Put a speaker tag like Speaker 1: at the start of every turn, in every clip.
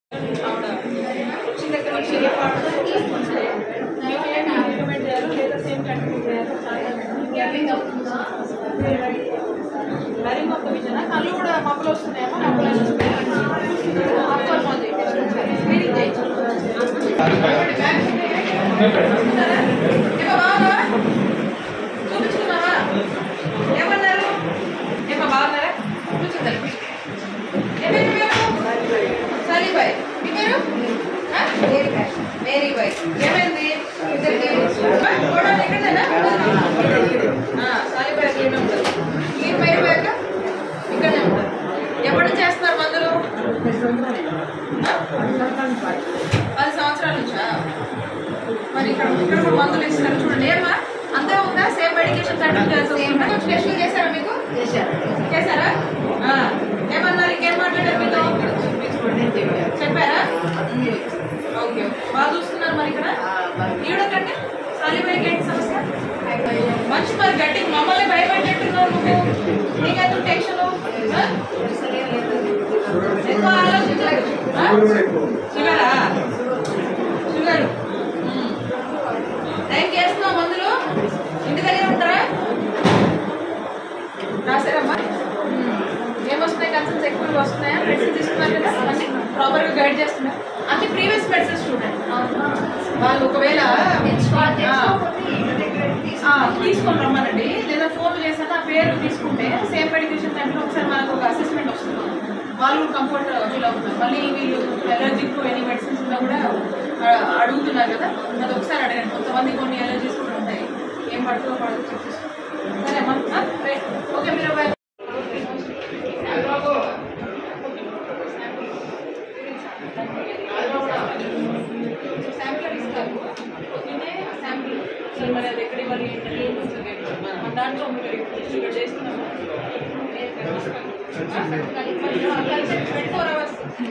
Speaker 1: ఆవిడ వచ్చిన దగ్గర నుంచి ఏ పార్ట్ మీకు ఏమి ఇంప్లిమెంట్ చేయాలో లేదా సేమ్ కంటిన్యూ చేయాలో మరి మొక్క విజన కళ్ళు కూడా మబ్బులు వస్తున్నాయేమో మబ్బులు వస్తున్నాయి అప్పర్ పోతే స్క్రీనింగ్ చేయొచ్చు ఏమో బాగా చూపించుకున్నావా ఏమన్నారు ఏమో బాగున్నారా కూర్చుంటారు ఏమేమి మేము సాలీబాయ్ మీ పేరు ఆ? మేరీబాయ్ ఏమైంది ఇద్దరికి ఆ, గొడవలు ఇక్కడేనా ఆ, సాలీబాయ్ అక్కడే ఉంటారు మీరు మేరీబాయ్ అక్క ఇక్కడే ఉంటారు ఎప్పటి నుంచి చేస్తున్నారు మందులు ఆ? పది సంవత్సరాల నుంచా మరి ఇక్కడ ఇక్కడ కూడా మందులు ఇస్తారు చూడండి ఏమా అంతే ఉందా సేమ్ మెడికేషన్ సర్టిఫికేట్ టెస్టులు చేశారా మీకు చేశారా ఆ. ఏమన్నారు ఇంకేం మాట్లాడారు మీతో చెప్పారా ఓకే బాగా చూస్తున్నారు మరి ఇక్కడ ఈవిడకంటే సాలిబాయికి ఏంటి సమస్య మంచి మరి గట్టి మమ్మల్ని భయపెట్టేట్టున్నావు నువ్వు నీకెందుకు టెన్షన్ ఎక్కువ ఆలోచించాలి షుగరా షుగర్ టైం చేస్తున్నావు మందులు ఇంటి దగ్గర ఉంటారా రాశారమ్మా ఏమొస్తున్నాయి కన్సల్స్ ఎక్కువ వస్తున్నాయా మెడిసిన్ తీసుకున్నారు కదా అన్ని ప్రాపర్గా గైడ్ చేస్తున్నారు అన్ని ప్రీవియస్ మెడిసిన్స్ చూడండి వాళ్ళు ఒకవేళ ఆ, తీసుకొని రమ్మనండి లేదా ఫోన్ చేశాక ఆ పేరు తీసుకుంటే సేమ్ మెడికేషన్ టైంలో ఒకసారి మనకు ఒక అసెస్మెంట్ వస్తుంది వాళ్ళు కంఫర్ట్ ఫీల్ అవుతున్నారు మళ్ళీ వీళ్ళు ఎలర్జిక్ ఎనీ మెడిసిన్స్ ఉన్నా కూడా ఆ, అడుగుతున్నారు కదా అది ఒకసారి అడగండి కొంతమంది కొన్ని ఎలర్జీస్ కూడా ఉంటాయి ఏం పడుతుందో పడదు చెప్పేసి సరే అమ్మా ఆ, రైట్. ఓకే మీరు బై. శాంపుల్ ఇస్తారు పొద్దున్నే శాంపుల్ సార్ మరి అది ఎక్కడ ఇవ్వాలి ఏంటని మన దాంట్లో మీరు ఇక్కడ చేస్తున్నాము ట్వంటీ ఫోర్ అవర్స్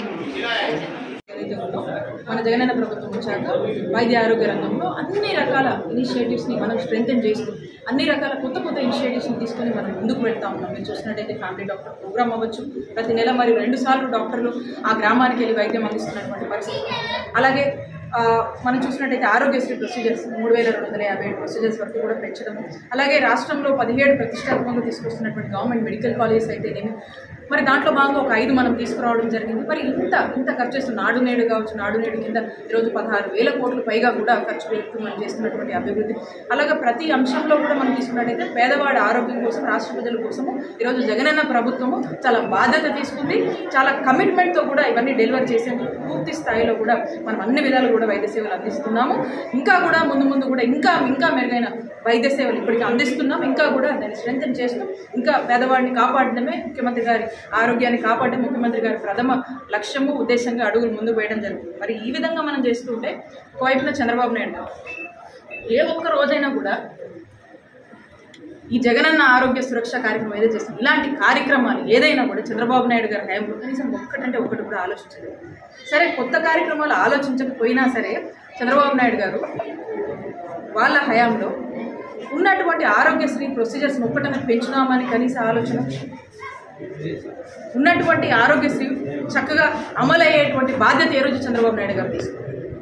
Speaker 1: మన జగనన్న ప్రభుత్వం వచ్చాక వైద్య ఆరోగ్య రంగంలో అన్ని రకాల ఇనిషియేటివ్స్ని మనం స్ట్రెంగ్తన్ చేస్తూ అన్ని రకాల కొత్త కొత్త ఇనిషియేటివ్స్ని తీసుకొని మనం ముందుకు పెడతా ఉన్నాం మీరు చూసినట్టయితే ఫ్యామిలీ డాక్టర్ ప్రోగ్రామ్ అవ్వచ్చు ప్రతి నెల మరి రెండు సార్లు డాక్టర్లు ఆ గ్రామానికి వెళ్ళి వైద్యం అందిస్తున్నటువంటి పరిస్థితి అలాగే ఆ, మనం చూసినట్టయితే ఆరోగ్యశ్రీ ప్రొసీజర్స్ మూడు వేల రెండు వందల యాభై ఏడు ప్రొసీజర్స్ వరకు కూడా పెంచడం అలాగే రాష్ట్రంలో పదిహేడు ప్రతిష్టాత్మకంగా తీసుకొస్తున్నటువంటి గవర్నమెంట్ మెడికల్ కాలేజెస్ అయితేనేమి మరి దాంట్లో భాగంగా ఒక ఐదు మనం తీసుకురావడం జరిగింది మరి ఇంత ఇంత ఖర్చు చేస్తున్న నాడు నేడు కావచ్చు నాడు నేడు కింద ఈరోజు పదహారు వేల కోట్ల పైగా కూడా ఖర్చు పెడుతూ మనం చేస్తున్నటువంటి అభివృద్ధి అలాగే ప్రతి అంశంలో కూడా మనం తీసుకున్నట్టయితే పేదవాడి ఆరోగ్యం కోసం రాష్ట్ర ప్రజల కోసము ఈరోజు జగనన్న ప్రభుత్వము చాలా బాధ్యత తీసుకుంది చాలా కమిట్మెంట్తో కూడా ఇవన్నీ డెలివర్ చేసేందుకు పూర్తి స్థాయిలో కూడా మనం అన్ని విధాలు కూడా వైద్య సేవలు అందిస్తున్నాము ఇంకా కూడా ముందు ముందు కూడా ఇంకా ఇంకా మెరుగైన వైద్య సేవలు ఇప్పటికీ అందిస్తున్నాం ఇంకా కూడా దాన్ని స్ట్రెంథన్ చేస్తూ ఇంకా పేదవాడిని కాపాడడమే ముఖ్యమంత్రి గారి ఆరోగ్యాన్ని కాపాడడం ముఖ్యమంత్రి గారి ప్రథమ లక్ష్యము ఉద్దేశంగా అడుగులు ముందుకు వేయడం జరుగుతుంది మరి ఈ విధంగా మనం చేస్తుంటే ఒకవైపున చంద్రబాబు నాయుడు గారు ఏ ఒక్క రోజైనా కూడా ఈ జగనన్న ఆరోగ్య సురక్ష కార్యక్రమం ఏదైతే చేస్తుంది ఇలాంటి కార్యక్రమాలు ఏదైనా కూడా చంద్రబాబు నాయుడు గారి హయాంలో కనీసం ఒక్కటంటే ఒకటి కూడా ఆలోచించలేదు సరే కొత్త కార్యక్రమాలు ఆలోచించకపోయినా సరే చంద్రబాబు నాయుడు గారు వాళ్ళ హయాంలో ఉన్నటువంటి ఆరోగ్యశ్రీ ప్రొసీజర్స్ ఒక్కటనే పెంచుదామని కనీస ఆలోచన ఉన్నటువంటి ఆరోగ్యశ్రీ చక్కగా అమలయ్యేటువంటి బాధ్యత ఏ రోజు చంద్రబాబు నాయుడు గారు తీసుకున్నారు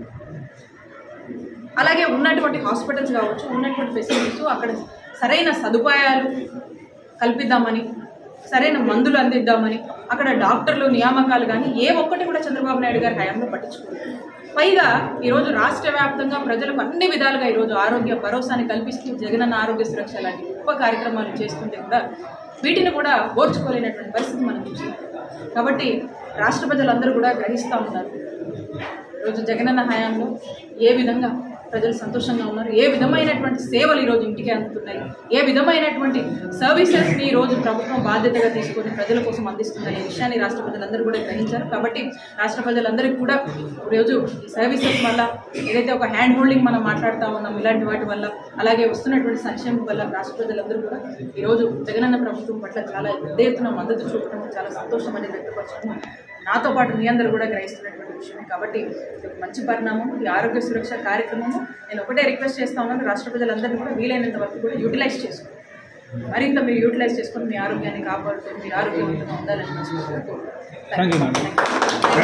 Speaker 1: అలాగే ఉన్నటువంటి హాస్పిటల్స్ కావచ్చు ఉన్నటువంటి ఫెసిలిటీస్ అక్కడ సరైన సదుపాయాలు కల్పిద్దామని సరైన మందులు అందిద్దామని అక్కడ డాక్టర్లు నియామకాలు కానీ ఏ ఒక్కటి కూడా చంద్రబాబు నాయుడు గారి హయాంలో పట్టించుకోలేదు పైగా ఈరోజు రాష్ట్ర వ్యాప్తంగా ప్రజలకు అన్ని విధాలుగా ఈరోజు ఆరోగ్య భరోసాని కల్పిస్తూ జగనన్న ఆరోగ్య సురక్ష లాంటి గొప్ప కార్యక్రమాలు చేస్తుంటే కూడా వీటిని కూడా ఓర్చుకోలేనటువంటి పరిస్థితి మనం చూస్తాం కాబట్టి రాష్ట్ర ప్రజలందరూ కూడా గ్రహిస్తూ ఉన్నారు ఈరోజు జగనన్న హయాంలో ఏ విధంగా ప్రజలు సంతోషంగా ఉన్నారు ఏ విధమైనటువంటి సేవలు ఈరోజు ఇంటికి అందుతున్నాయి ఏ విధమైనటువంటి సర్వీసెస్ని ఈరోజు ప్రభుత్వం బాధ్యతగా తీసుకొని ప్రజల కోసం అందిస్తుందనే విషయాన్ని రాష్ట్ర ప్రజలందరూ కూడా గ్రహించారు కాబట్టి రాష్ట్ర ప్రజలందరికీ కూడా ఈరోజు ఈ సర్వీసెస్ వల్ల ఏదైతే ఒక హ్యాండ్ హోల్డింగ్ మనం మాట్లాడుతూ ఉన్నాం ఇలాంటి వాటి వల్ల అలాగే వస్తున్నటువంటి సంక్షేమం వల్ల రాష్ట్ర ప్రజలందరూ కూడా ఈరోజు జగనన్న ప్రభుత్వం పట్ల చాలా పెద్ద ఎత్తున మద్దతు చూపడం చాలా సంతోషం అనేది వ్యక్తపరచడం నాతో పాటు మీ అందరూ కూడా గ్రహిస్తున్నటువంటి విషయమే కాబట్టి ఇది ఒక మంచి పరిణామం ఈ ఆరోగ్య సురక్ష కార్యక్రమము నేను ఒకటే రిక్వెస్ట్ చేస్తా ఉన్నాను రాష్ట్ర ప్రజలందరినీ కూడా వీలైనంత వరకు కూడా యూటిలైజ్ చేసుకోండి మరింత మీరు యూటిలైజ్ చేసుకొని మీ ఆరోగ్యాన్ని కాపాడుకొని మీరు ఆరోగ్యవంతంగా ఉండాలని మనస్ఫూర్తిగా కోరుకుంటున్నాను.
Speaker 2: Thank you madam